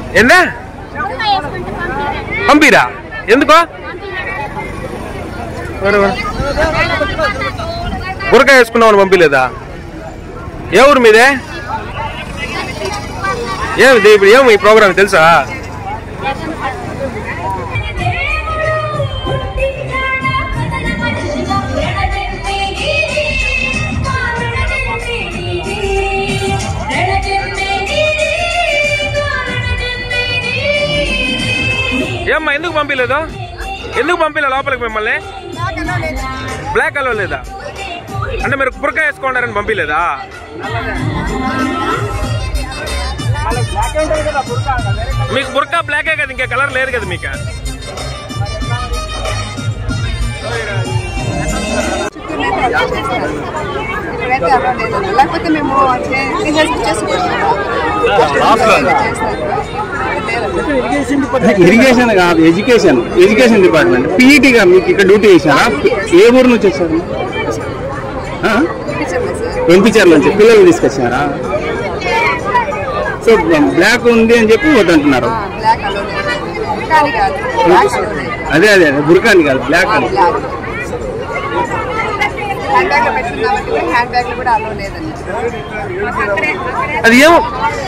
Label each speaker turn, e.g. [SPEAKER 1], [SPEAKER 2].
[SPEAKER 1] ఏందా పంపిరా ఎందుకో బురకాయ వేసుకున్నామని పంపిలేదా ఏ ఊరు మీదే ఏమిది ఇప్పుడు ఏమి ఈ ప్రోగ్రామ్ తెలుసా ఏమ్మా ఎందుకు పంపించలేదు ఎందుకు పంపిలే లోపలికి మిమ్మల్ని బ్లాక్ అలో లేదా అంటే మీరు బురకాయ వేసుకోండారని పంపించలేదా మీకు బురకా బ్లాకే కదా ఇంకా కలర్ లేదు కదా మీకు
[SPEAKER 2] ఇక్కడైతే అలా లేదు లేకపోతే మేము చే- తీసేసి ఇచ్చేసుకుంటాము. చేస్తారు. లేదు.
[SPEAKER 3] ఇరిగేషన్ కాదు ఎడ్యుకేషన్ ఎడ్యుకేషన్ డిపార్ట్మెంట్ పీఈటీగా మీకు ఇక్కడ డ్యూటీ చేశారా ఏ ఊరు నుంచి వచ్చారు ఆ?
[SPEAKER 2] ఇప్పించండి సార్.
[SPEAKER 3] ఎంపీచర్ల నుంచి పిల్లలు తీసుకొచ్చారా సో బ్లాక్ ఉంది అని చెప్పి వద్దంటున్నారు
[SPEAKER 2] ఆ, బ్లాక్ అలో లేదు కానీ కాదు బ్లాక్ అలో లేదు
[SPEAKER 3] అదే అదే అదే బుర్కాని కాదు బ్లాక్ అని
[SPEAKER 2] బ్లాక్ హ్యాండ్ బ్యాగ్ లో పెట్టుకున్నామంటే హ్యాండ్ బ్యాగ్ లో కూడా అలో లేదండి
[SPEAKER 1] అది ఏమో